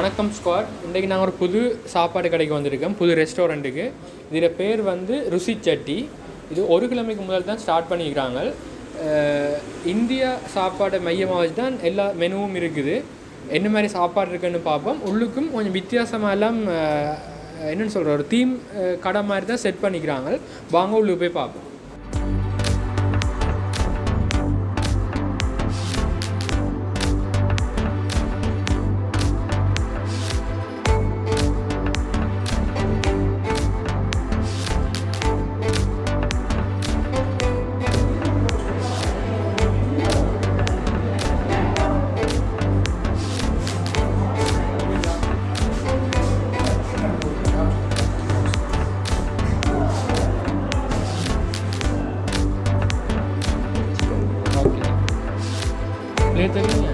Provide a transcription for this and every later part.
வணக்கம் ஸ்குவாட் இன்றைக்கி நாங்கள் ஒரு புது சாப்பாடு கடைக்கு வந்திருக்கோம் புது ரெஸ்டாரண்ட்டுக்கு இதில் பேர் வந்து ருசி சட்டி இது ஒரு கிழமைக்கு முதல் தான் ஸ்டார்ட் பண்ணிக்கிறாங்க அஹ், இந்தியா சாப்பாடை மையமாக வச்சு தான் எல்லா மெனுவும் இருக்குது என்ன மாதிரி சாப்பாடு இருக்குன்னு பார்ப்போம் உள்ளுக்கும் கொஞ்சம் வித்தியாசமாக எல்லாம் அஹ், என்னன்னு சொல்கிற ஒரு தீம் கடை மாதிரி தான் செட் பண்ணிக்கிறாங்க வாங்க உள்ளுக்கு போய் பார்ப்போம் ஓகே பிளேட் தருவீங்க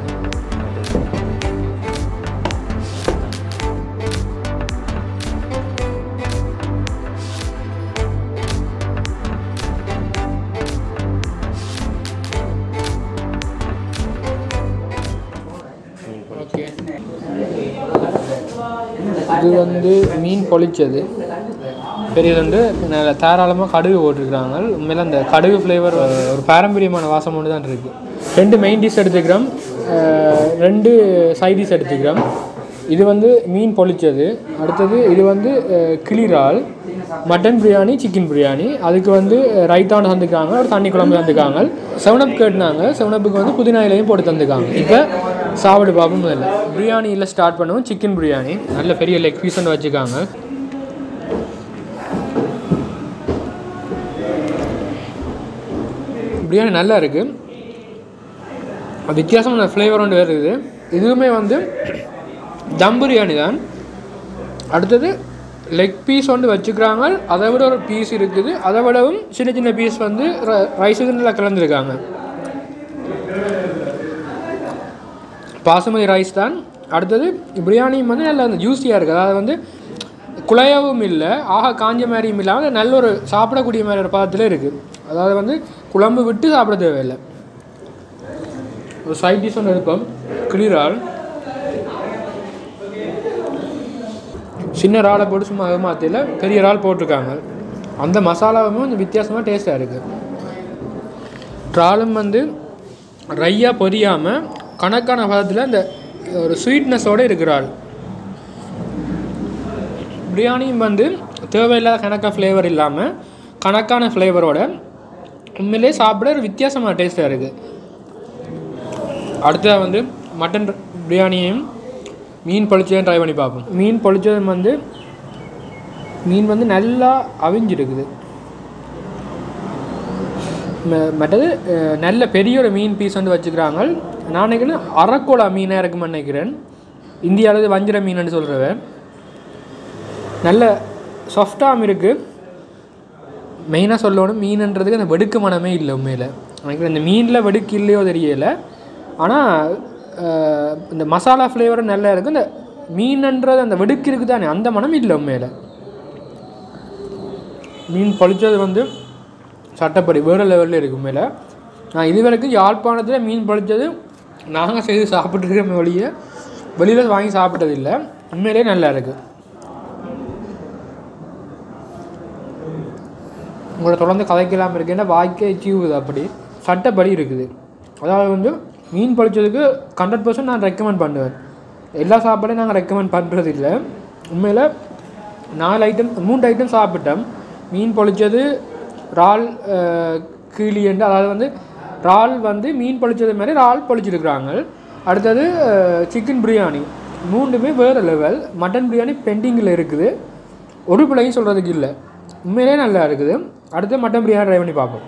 ஓகே இது வந்து மீன் பொளிச்சது பெரியது வந்து நல்ல தாராளமாக கடுகு போட்டிருக்கிறாங்க உண்மையில அந்த கடுகு ஃப்ளேவர் ஒரு பாரம்பரியமான வாசம் ஒன்று தான் இருக்குது ரெண்டு மெயின் டிஷ் எடுத்துக்கிறோம் அஹ், ரெண்டு சைட் டிஷ் எடுத்துக்கிறோம் இது வந்து மீன் பொளிச்சது அடுத்தது இது வந்து அஹ், கிளிரால் மட்டன் பிரியாணி சிக்கன் பிரியாணி அதுக்கு வந்து ரைத்தான் தந்துக்காங்க ஒரு தண்ணி குழம்பு தந்துக்காங்க செவனப் கேட்டினாங்க செவனப்புக்கு வந்து புதினா இலையும் போட்டு தந்துக்காங்க இப்போ சாப்பிடு பார்ப்போம் முதல்ல பிரியாணியில் ஸ்டார்ட் பண்ணுவோம் சிக்கன் பிரியாணி நல்ல பெரிய லெக் பீஸ் ஒன்று வச்சுக்காங்க பிரியாணி நல்லா இருக்குது வித்தியாசமான ஃப்ளேவர் ஒன்று வருது இதுவுமே வந்து தம் பிரியாணி தான் அடுத்தது லெக் பீஸ் வந்து வச்சுக்கிறாங்க அதை விட ஒரு பீஸ் இருக்குது அதை விடவும் சின்ன சின்ன பீஸ் வந்து ரைஸுக்கு நல்லா கலந்துருக்காங்க பாசுமதி ரைஸ் தான் அடுத்தது பிரியாணியும் வந்து நல்லா அந்த ஜூஸியாக இருக்குது அதாவது வந்து குழையவும் இல்லை ஆக காஞ்ச மாதிரியும் இல்லாமல் நல்ல ஒரு சாப்பிடக்கூடிய மாதிரி ஒரு பதத்தில் இருக்குது அதாவது வந்து குழம்பு விட்டு சாப்பிட தேவையில்லை ஒரு சைட் டிஷ் ஒன்று இருக்கும் கிளிரால் சின்ன இறாலை போட்டு சும்மா ஏமாத்தையில் பெரிய இறால் போட்டிருக்காங்க அந்த மசாலாவும் கொஞ்சம் வித்தியாசமாக டேஸ்ட்டாக இருக்குது இறாலும் வந்து ரையாக பொரியாமல் கணக்கான பதத்தில் அந்த ஒரு ஸ்வீட்னஸோடு இருக்கிறாள் பிரியாணியும் வந்து தேவையில்லாத கணக்காக ஃப்ளேவர் இல்லாமல் கணக்கான ஃப்ளேவரோட உண்மையிலே சாப்பிட ஒரு வித்தியாசமான டேஸ்ட்டாக இருக்குது அடுத்தது வந்து மட்டன் பிரியாணியையும் மீன் பொழிச்சதையும் ட்ரை பண்ணி பார்ப்போம் மீன் பொழிச்சதும் வந்து மீன் வந்து நல்லா அவிஞ்சிருக்குது ம- மற்றது அஹ், நல்ல பெரிய ஒரு மீன் பீஸ் வந்து வச்சுக்கிறாங்க நான் நினைக்கிறேன் அரக்கோலா மீனாக இருக்குமென்னு நினைக்கிறேன் இந்தியாவில் வஞ்சிர மீன் சொல்கிறவன் நல்ல சாஃப்டாகவும் இருக்குது மெயினாக சொல்லணும் மீன்ன்றதுக்கு அந்த வெடுக்கு மனமே இல்லை உண்மையில் எனக்கு இந்த மீனில் வெடுக்கு இல்லையோ தெரியல ஆனால் இந்த மசாலா ஃப்ளேவரும் நல்லா இருக்குது இந்த மீன்ன்றது அந்த வெடுக்கு இருக்குது தானே அந்த மனம் இல்லை உண்மையில் மீன் பழிச்சது வந்து சட்டப்படி வேறு லெவலில் இருக்கு உண்மையில் நான் இது வரைக்கும் யாழ்ப்பாணத்தில் மீன் பழிச்சது நாங்கள் செய்து சாப்பிட்ருக்கோம் வெளியே வெளியில் வாங்கி சாப்பிட்டதில்லை உண்மையிலே நல்லா இருக்குது உங்களை தொடர்ந்து கதைக்கலாம் இருக்கேன்னா வாய்க்கே சீவுது அப்படி சட்டப்படி இருக்குது அதாவது வந்து மீன் பழிச்சதுக்கு ஹண்ட்ரட் பர்சன்ட் நான் ரெக்கமெண்ட் பண்ணுவேன் எல்லா சாப்பாடையும் நாங்கள் ரெக்கமெண்ட் பண்ணுறது இல்லை உண்மையில் நாலு ஐட்டம் மூன்று ஐட்டம் சாப்பிட்டோம் மீன் பொழிச்சது இறால் அஹ், கீழியண்டு அதாவது வந்து இறால் வந்து மீன் பொழிச்சது மாதிரி இறால் பொழிச்சிருக்கிறாங்க அடுத்தது சிக்கன் பிரியாணி மூணுமே வேறு லெவல் மட்டன் பிரியாணி பெண்டிங்கில் இருக்குது ஒரு பிள்ளையும் சொல்கிறதுக்கு இல்லை உண்மையிலே நல்லா இருக்குது அடுத்து மட்டன் பிரியாணி ட்ரை பண்ணி பார்ப்போம்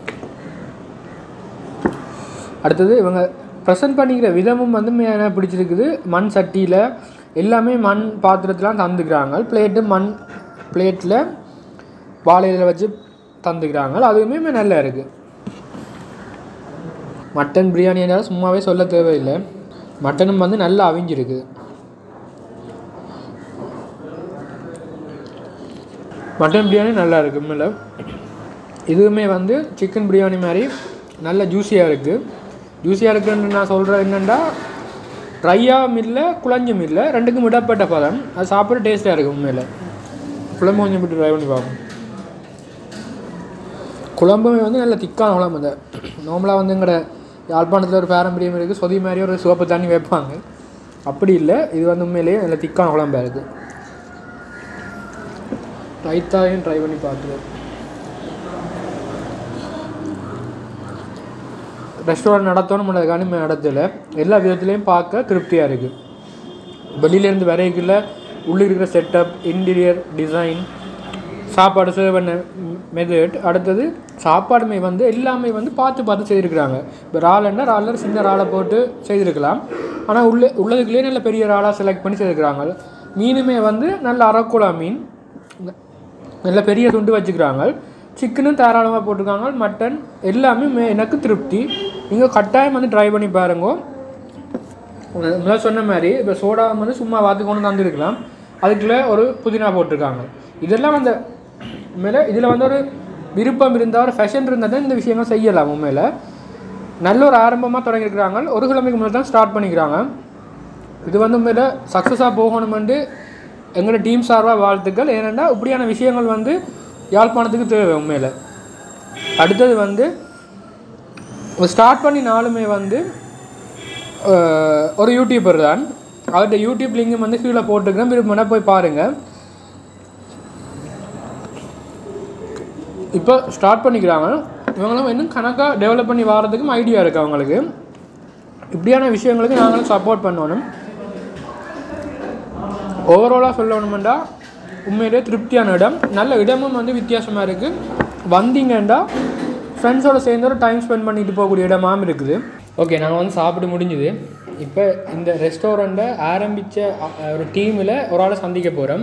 அடுத்தது இவங்க ப்ரெசென்ட் பண்ணிக்கிற விதமும் வந்து மே- எனக்கு பிடிச்சிருக்குது மண் சட்டியில் எல்லாமே மண் பாத்திரத்துலாம் தந்துக்கிறாங்க பிளேட்டு மண் பிளேட்டில் வாழையில வச்சு தந்துக்கிறாங்க அதுவுமே நல்லா இருக்குது மட்டன் பிரியாணி என்றால் சும்மாவே சொல்ல தேவையில்லை மட்டனும் வந்து நல்லா அவிஞ்சிருக்கு மட்டன் பிரியாணி நல்லா இருக்கு உண்மையில் இதுவுமே வந்து சிக்கன் பிரியாணி மாதிரி நல்ல ஜூஸியாக இருக்குது ஜூஸியாக இருக்குன்னு நான் சொல்கிறது என்னென்னா ட்ரையாகவும் இல்லை குழஞ்சும் இல்லை ரெண்டுக்கும் இடப்பட்ட பதம் அது சாப்பிட டேஸ்ட்டாக இருக்குது உண்மையில் குழம்பு கொஞ்சம் விட்டு ட்ரை பண்ணி பார்ப்போம் குழம்புமே வந்து நல்ல திக்கான குழம்பு இந்த நார்மலாக வந்து எங்கட யாழ்ப்பாணத்தில் ஒரு பாரம்பரியம் இருக்குது சொதி மாதிரி ஒரு சிவப்பு தண்ணி வைப்பாங்க அப்படி இல்லை இது வந்து உண்மையிலேயே நல்ல திக்கான குழம்பா இருக்குது ரைத்தாவையும் ட்ரை பண்ணி பார்த்துருவோம் ரெஸ்டாரண்ட் நடத்தணும் அதுக்கான நடத்தல எல்லா விதத்துலேயும் பார்க்க திருப்தியாக இருக்குது வெளியிலேருந்து வரைக்குள்ள உள்ளே இருக்கிற செட்டப் இன்டீரியர் டிசைன் சாப்பாடு சர்வ் பண்ண மெத்தட் அடுத்தது சாப்பாடுமே வந்து எல்லாமே வந்து பார்த்து பார்த்து செய்திருக்கிறாங்க இப்போ இறால்னா இறாலில் சின்ன இறாலை போட்டு செய்திருக்கலாம் ஆனால் உள்ள உள்ளதுக்குள்ளேயே நல்ல பெரிய இறாலாக செலக்ட் பண்ணி செய்திருக்கிறாங்க மீனுமே வந்து நல்ல அரக்குழா மீன் நல்ல பெரிய துண்டு வச்சுக்கிறாங்க சிக்கனும் தாராளமாக போட்டிருக்காங்க மட்டன் எல்லாமே மே- எனக்கு திருப்தி நீங்கள் கட்டாயம் வந்து ட்ரை பண்ணி பாருங்க உங்க- முதல்ல சொன்ன மாதிரி இப்போ சோடா வந்து சும்மா வாத்து கொண்டு தந்துருக்கலாம் அதுக்குள்ளே ஒரு புதினா போட்டிருக்காங்க இதெல்லாம் அந்த உண்மையில இதில் வந்து ஒரு விருப்பம் இருந்தால் ஒரு ஃபேஷன் இருந்தால் தான் இந்த விஷயங்கள் செய்யலாம் உண்மையில் நல்ல ஒரு ஆரம்பமாக தொடங்கியிருக்கிறாங்க ஒரு கிழமைக்கு முன்னாடி தான் ஸ்டார்ட் பண்ணிக்கிறாங்க இது வந்து உண்மையில் சக்ஸஸாக போகணுமெண்டு எங்களோட டீம் சார்பாக வாழ்த்துக்கள் ஏனென்னா இப்படியான விஷயங்கள் வந்து யாழ்ப்பாணத்துக்கு தேவை உண்மையில் அடுத்தது வந்து ஸ்டார்ட் பண்ணி நாளுமே வந்து அஹ், ஒரு யூடியூபர் தான் அவர்கிட்ட யூடியூப் லிங்க் வந்து கீழே போட்டுக்கிறேன் விரும்பினா போய் பாருங்கள் இப்போ ஸ்டார்ட் பண்ணிக்கிறாங்க இவங்களும் இன்னும் கணக்காக டெவலப் பண்ணி வர்றதுக்கும் ஐடியா இருக்குது அவங்களுக்கு இப்படியான விஷயங்களுக்கு நாங்களும் சப்போர்ட் பண்ணணும் ஓவராலாக சொல்லணுமெண்டா உண்மையிலே திருப்தியான இடம் நல்ல இடமும் வந்து வித்தியாசமாக இருக்குது வந்தீங்கன்னா ஃப்ரெண்ட்ஸோட சேர்ந்து ஒரு டைம் ஸ்பெண்ட் பண்ணிட்டு போகக்கூடிய இடமாவும் இருக்குது ஓகே நாங்கள் வந்து சாப்பிட்டு முடிஞ்சுது இப்போ இந்த ரெஸ்டாரண்ட்டை ஆரம்பித்த ஒரு டீமில் ஒரு ஆளை சந்திக்க போகிறோம்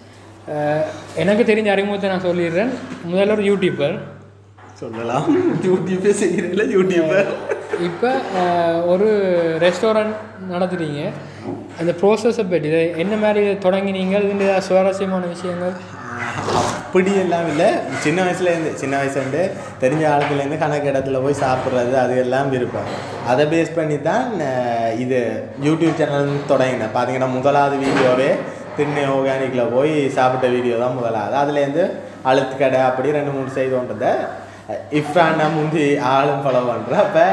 எனக்கு தெரிஞ்ச அறிமுகத்தை நான் சொல்லிடுறேன் முதல்ல ஒரு யூடியூபர் சொல்லலாம் யூடியூப்பே செய்கிறீங்களா யூடியூப்பர் இப்போ ஒரு ரெஸ்டாரண்ட் நடத்துறீங்க அந்த ப்ரோசஸை பற்றி இதை என்ன மாதிரி தொடங்கினீங்க இதுல ஏதாவது சுவாரஸ்யமான விஷயங்கள் அப்படி எல்லாம் இல்லை சின்ன வயசுலேருந்து சின்ன வயசுலேருந்து தெரிஞ்ச காலத்துலேருந்து கணக்கு இடத்துல போய் சாப்பிட்றது அது எல்லாம் விருப்பம் அதை பேஸ் பண்ணி தான் அஹ், இது யூடியூப் சேனல் தொடங்கினேன் பார்த்தீங்கன்னா முதலாவது வீடியோவே திண்ணை ஆர்கானிக்கில் போய் சாப்பிட்ட வீடியோ தான் முதலாவது அதுலேருந்து அழுத்து கடை அப்படி ரெண்டு மூணு செய்தோன்றதை இஃப்ரானா முந்தி ஆளும் ஃபாலோ பண்ணுறேன் அப்போ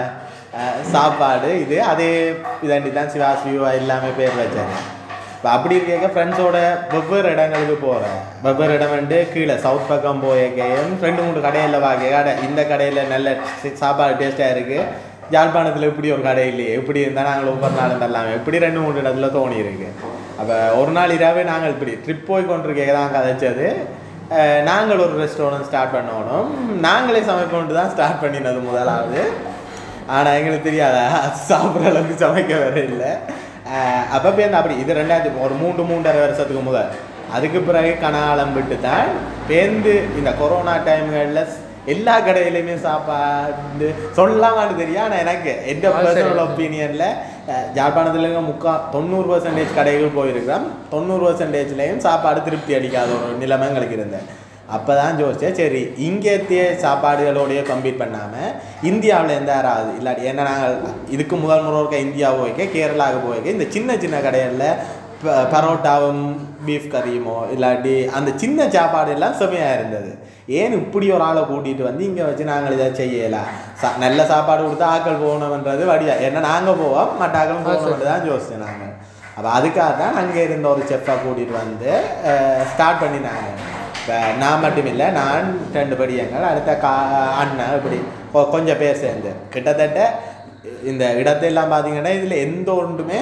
சாப்பாடு இது அதே இதாண்டி தான் சிவாஸ் வியூவா எல்லாமே பேர் வச்சாங்க இப்போ அப்படி இருக்க ஃப்ரெண்ட்ஸோட வெவ்வேறு இடங்களுக்கு போகிறேன் வெவ்வேறு இடம் வந்து கீழே சவுத் பக்கம் போயிருக்கையும் ரெண்டு மூணு கடையில் வாங்க கடை இந்த கடையில் நல்ல சி- சாப்பாடு டேஸ்ட்டாக இருக்குது யாழ்ப்பாணத்தில் இப்படி ஒரு கடை இல்லையே இப்படி இருந்தால் நாங்கள் ஒவ்வொரு நாளும் தரலாமே இப்படி ரெண்டு மூணு இடத்துல தோணி இருக்கு அப்போ ஒரு நாள் இரவே நாங்கள் இப்படி ட்ரிப் போய் கொண்டிருக்க தான் கதைச்சது அஹ், நாங்கள் ஒரு ரெஸ்டாரண்ட் ஸ்டார்ட் பண்ணணும் நாங்களே சமைப்போன்ட்டு தான் ஸ்டார்ட் பண்ணினது முதலாவது ஆனால் எங்களுக்கு தெரியாதா சாப்பிட்ற அளவுக்கு சமைக்க வேற இல்லை அப்போ பேருந்து அப்படி இது ரெண்டாயிரத்தி ஒரு மூன்று மூன்றரை வருஷத்துக்கு முதல் அதுக்கு பிறகு கனாலம் விட்டு தான் பேருந்து இந்த கொரோனா டைம்களில் எல்லா கடையிலையுமே சாப்பாடு சொல்லலாமான்னு தெரியும் ஆனால் எனக்கு எந்த அது சரி. பர்சனல் ஒப்பீனியனில் ஜாழ்ப்பாணத்தில் முக்கா தொண்ணூறு பர்சன்டேஜ் கடைகள் போயிருக்கிறோம் தொண்ணூறு பர்சன்டேஜ்லேயும் சாப்பாடு திருப்தி அடிக்காத ஒரு நிலைமை எங்களுக்கு இருந்தேன் அப்போ தான் யோசிச்சேன் சரி இங்கேத்திய சாப்பாடுகளோடய கம்பீட் பண்ணாமல் இந்தியாவில் எந்த யாராவது இல்லாட்டி ஏன்னா நாங்கள் இதுக்கு முதல் முறை இருக்க இந்தியா போய்க்க கேரளாவுக்கு போய்க்க இந்த சின்ன சின்ன கடைகளில் ப- பரோட்டாவும் பீஃப் கறியுமோ இல்லாட்டி அந்த சின்ன சாப்பாடு எல்லாம் செமையாக இருந்தது ஏன் இப்படி ஒரு ஆளை கூட்டிகிட்டு வந்து இங்கே வச்சு நாங்கள் இதை செய்யலாம் சா நல்ல சாப்பாடு கொடுத்தா ஆக்கள் போகணுன்றது வடியா ஏன்னா நாங்கள் போவோம் மற்ற ஆக்களும் போகணுன்றது தான் யோசிச்சோம் நாங்கள் அப்போ அதுக்காக தான் அங்கே இருந்த ஒரு செஃப்பை கூட்டிகிட்டு வந்து ஸ்டார்ட் பண்ணினாங்க இப்போ நான் மட்டும் இல்லை நான் ரெண்டு படியங்கள் அடுத்த கா அண்ணன் இப்படி கொ- கொஞ்சம் பேர் சேர்ந்து கிட்டத்தட்ட இந்த இடத்தையெல்லாம் பார்த்தீங்கன்னா இதில் எந்த ஒன்றுமே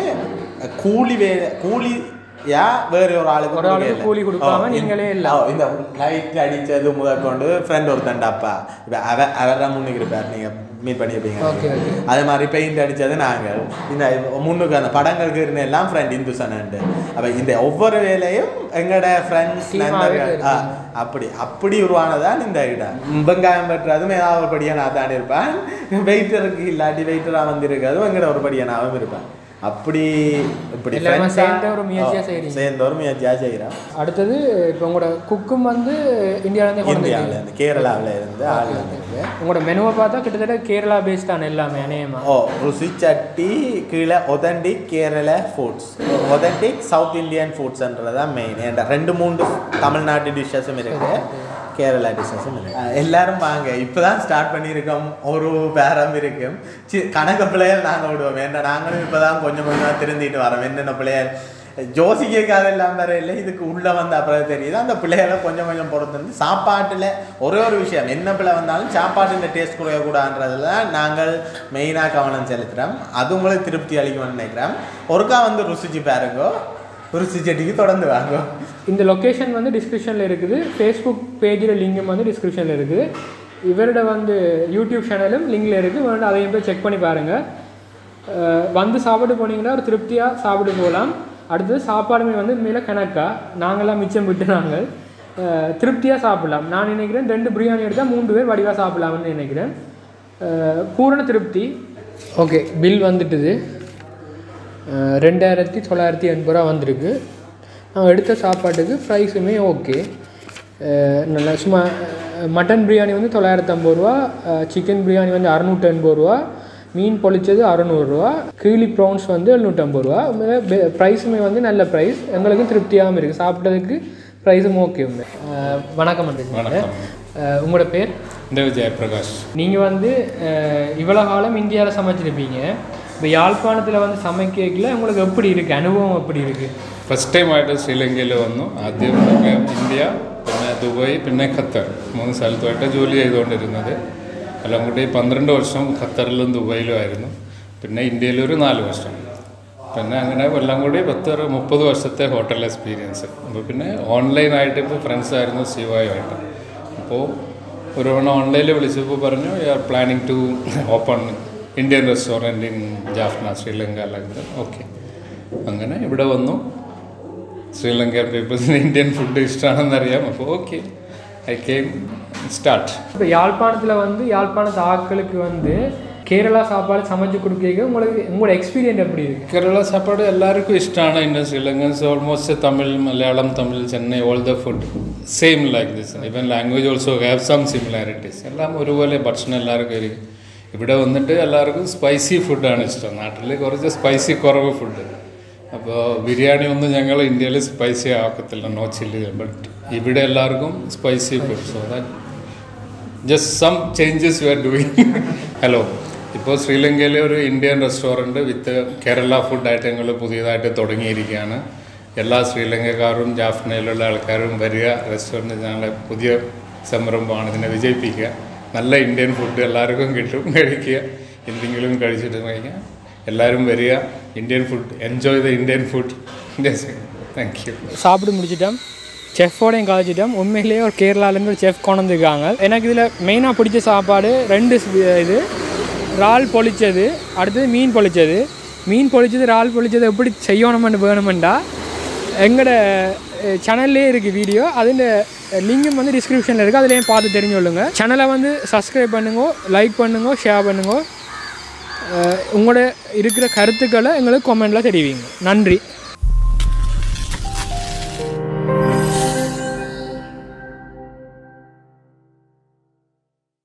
கூலி வே கூலி யா வேற ஒரு ஆளுக்கு ஒரு ஆளுக்கு கொடுக்கல. கூலி கொடுக்காம ஓ, இந்த- நீங்களே இல்ல. ஓ, இந்த லைட் அடிச்சது முதற்கொண்டு ஃப்ரெண்ட் ஒருத்தன்டா அப்பா இப்போ அவ அவர் தான் முன்னுக்கு இருப்பார் நீங்கள் மீட் பண்ணியிருப்பீங்க ஓகே ஓகே அதே மாதிரி பெயிண்ட் அடிச்சது நாங்கள் இந்த முன்னுக்கு அந்த படங்களுக்கு இருந்த எல்லாம் ஃப்ரெண்ட் இந்துசனண்டு அப்போ இந்த ஒவ்வொரு வேலையும் எங்களோட ஃப்ரெண்ட்ஸ் Team ஆவே நண்பர்கள் ஆ, இருக்கீங்க. அப்படி அப்படி உருவானதான் இந்த இடம் வெங்காயம் வெட்டுறதும் ஏதாவது ஒரு படியாக நான் தான் இருப்பேன் வெயிட்டருக்கு இல்லாட்டி வெயிட்டராக வந்திருக்கிறதும் எங்களோட ஒரு படியாக நானும் இருப்பேன் அப்படி இப்படி எல்லாமே friends ஆ- சேர்ந்த ஒரு முயற்சியா ஓ, செய்றீங்க. சேர்ந்த ஒரு முயற்சியாக செய்கிறோம் அடுத்தது இப்போ உங்களோட குக்கும் வந்து இந்தியாவிலேருந்து கொண்டு இந்தியாவில் வந்தீங்க. இருந்து கேரளாவில் இருந்து ஆள் வந்திருக்கு உங்களோட மெனுவை பார்த்தா கிட்டத்தட்ட கேரளா பேஸ்டான எல்லாமே அநேகமா ஓ ருசி சட்டி கீழே authentic Kerala foods authentic South Indian ஃபுட்ஸ்ன்றது தான் மெயின் ஏன்டா ரெண்டு மூணு தமிழ்நாட்டு டிஷ்ஷஸும் இருக்கு கேரளா டிஷ்ஷஸும் இருக்கு அஹ் எல்லாரும் வாங்க இப்போதான் ஸ்டார்ட் பண்ணியிருக்கோம் ஒரு பேரம் இருக்கும் சி கணக்கு பிள்ளைகள் நாங்கள் விடுவோம் ஏன்னா நாங்களும் இப்போதான் கொஞ்சம் கொஞ்சமாக திருந்திட்டு வரோம் என்னென்ன பிள்ளைகள் ஜோசிக்கு அதெல்லாம் வேற இல்லை இதுக்கு உள்ளே வந்து அப்புறம் தெரியுது அந்த பிள்ளைகளை கொஞ்சம் கொஞ்சம் பொறுத்து வந்து சாப்பாட்டில் ஒரே ஒரு விஷயம் என்ன பிள்ளை வந்தாலும் சாப்பாட்டில் டேஸ்ட் குறையக்கூடாதுன்றதுல நாங்கள் மெயினாக கவனம் செலுத்துகிறோம் அது உங்களுக்கு திருப்தி அளிக்கும்னு நினைக்கிறேன் ஒருக்கா வந்து ருசிச்சு பாருங்க ருசி செடிக்கு தொடர்ந்து வாங்க இந்த லொக்கேஷன் வந்து டிஸ்கிரிப்ஷனில் இருக்குது ஃபேஸ்புக் பேஜில் லிங்கும் வந்து டிஸ்கிரிப்ஷனில் இருக்குது இவரோட வந்து யூடியூப் சேனலும் லிங்கில் இருக்குது வேணும் அதையும் போய் செக் பண்ணி பாருங்கள் அஹ் வந்து சாப்பிட்டு போனீங்கன்னா ஒரு திருப்தியாக சாப்பிட்டு போகலாம் அடுத்தது சாப்பாடுமே வந்து மேலே கணக்கா நாங்களாம் மிச்சம் விட்டு நாங்கள் அஹ் திருப்தியாக சாப்பிடலாம் நான் நினைக்கிறேன் ரெண்டு பிரியாணி எடுத்தால் மூன்று பேர் வடிவாக சாப்பிடலாம்னு நினைக்கிறேன் அஹ் பூரண திருப்தி ஓகே பில் வந்துட்டுது அஹ் ரெண்டாயிரத்தி தொள்ளாயிரத்தி எண்பது ரூபா வந்திருக்கு நான் எடுத்த சாப்பாட்டுக்கு ப்ரைஸுமே ஓகே நல்லா சும்மா அஹ் மட்டன் பிரியாணி வந்து தொள்ளாயிரத்தி ஐம்பது ரூபா சிக்கன் பிரியாணி வந்து அறநூற்றி எண்பது ரூபா மீன் பொளிச்சது அறநூறுரூவா கீழி ப்ரான்ஸ் வந்து எழுநூற்றம்பது ரூபா ப்ரைஸுமே வந்து நல்ல ப்ரைஸ் எங்களுக்கும் திருப்தியாகவும் இருக்குது சாப்பிட்டதுக்கு ப்ரைஸும் ஓகே வணக்கம் வணக்கம். அஹ் உங்களோட பேர் தேவ ஜெயபிரகாஷ் நீங்கள் வந்து அஹ், இவ்வளோ காலம் இந்தியாவில் சமைச்சிருப்பீங்க இப்போ யாழ்ப்பாணத்தில் வந்து சமைக்கல உங்களுக்கு எப்படி இருக்குது அனுபவம் எப்படி இருக்குது ഫസ്റ്റ് ടൈം ആയിട്ട് ശ്രീലങ്കയിൽ വന്നു ആദ്യം ഒക്കെ ഇന്ത്യ പിന്നെ ദുബായ് പിന്നെ ഖത്തർ മൂന്ന് സ്ഥലത്തുമായിട്ട് ജോലി ചെയ്തുകൊണ്ടിരുന്നത് എല്ലാം കൂടി പന്ത്രണ്ട് വർഷം ഖത്തറിലും ദുബായിലും ആയിരുന്നു പിന്നെ ഇന്ത്യയിൽ ഒരു നാല് വർഷം പിന്നെ അങ്ങനെ എല്ലാം കൂടി പത്ത് ഒരു മുപ്പത് വർഷത്തെ ഹോട്ടൽ എക്സ്പീരിയൻസ് അപ്പോൾ പിന്നെ ഓൺലൈനായിട്ട് ഇപ്പോൾ ഫ്രണ്ട്സ് ആയിരുന്നു ശിവായുമായിട്ട് അപ്പോൾ ഒരു തവണ ഓൺലൈനിൽ വിളിച്ചപ്പോൾ പറഞ്ഞു you are planning to open Indian restaurant in Jaffna Sri Lanka അല്ലെങ്കിൽ ഓക്കെ അങ്ങനെ ഇവിടെ വന്നു ശ്രീലങ്കൻ പീപ്പിൾസിന് ഇന്ത്യൻ ഫുഡ് ഇഷ്ടമാണെന്നറിയാം അപ്പോൾ ഓക്കെ ഐ കെയിം സ്റ്റാർട്ട് இப்போ யாழ்ப்பாணத்தில் வந்து யாழ்ப்பாணத்து ஆட்களுக்கு வந்து கேரளா சாப்பாடு சமைச்சு கொடுக்க உங்களுக்கு உங்களோட எக்ஸ்பீரியன்ஸ் எப்படி இருக்குது കേരള സാപ്പാട് എല്ലാവർക്കും ഇഷ്ടമാണ് Indian Sri Lankans almost Tamil Malayalam Tamil Chennai all the food same like this even language also have some similarities എല്ലാം ഒരുപോലെ ഭക്ഷണം എല്ലാവർക്കും ഇരിക്കും ഇവിടെ വന്നിട്ട് എല്ലാവർക്കും സ്പൈസി ഫുഡാണ് ഇഷ്ടം നാട്ടിൽ കുറച്ച് സ്പൈസി കുറവ് ഫുഡ് അപ്പോൾ ബിരിയാണി ഒന്നും ഞങ്ങൾ ഇന്ത്യയിൽ സ്പൈസി ആക്കത്തില്ല നോ ചില്ലി ബട്ട് ഇവിടെ എല്ലാവർക്കും spicy food so that just some changes you are doing hello ഇപ്പോൾ ശ്രീലങ്കയിലെ ഒരു ഇന്ത്യൻ റെസ്റ്റോറൻറ്റ് വിത്ത് കേരള ഫുഡായിട്ട് ഞങ്ങൾ പുതിയതായിട്ട് തുടങ്ങിയിരിക്കുകയാണ് എല്ലാ ശ്രീലങ്കക്കാരും ജാഫ്നയിലുള്ള ആൾക്കാരും വരിക റെസ്റ്റോറൻറ്റ് ഞങ്ങളെ പുതിയ സംരംഭമാണ് ഇതിനെ വിജയിപ്പിക്കുക നല്ല ഇന്ത്യൻ ഫുഡ് എല്ലാവർക്കും കിട്ടും കഴിക്കുക എന്തെങ്കിലും കഴിച്ചിട്ട് കഴിക്കുക എല്ലാവരും വരിക Indian food enjoy the Indian food thank you சாப்பிட்டு முடிச்சிட்டோம் செஃப்போடையும் கழிச்சிட்டோம் உண்மையிலேயே ஒரு கேரளாலேருந்து ஒரு செஃப் கொண்டு வந்திருக்காங்க எனக்கு இதில் மெயினாக பிடிச்ச சாப்பாடு ரெண்டு ஸ்- இது இறால் பொளிச்சது அடுத்தது மீன் பொளிச்சது மீன் பொளிச்சது இறால் பொளிச்சது எப்படி செய்யணுமென்னு வேணுமெண்டா எங்களோட சேனல்லே இருக்குது வீடியோ அதில் லிங்கும் வந்து டிஸ்கிரிப்ஷனில் இருக்குது அதுலேயும் பார்த்து தெரிஞ்சு கொள்ளுங்க சேனலை வந்து சப்ஸ்கிரைப் பண்ணுங்க லைக் பண்ணுங்க ஷேர் பண்ணுங்க அஹ் உங்களோட இருக்கிற கருத்துக்களை எங்களுக்கு கமெண்டில் தெரிவிங்க நன்றி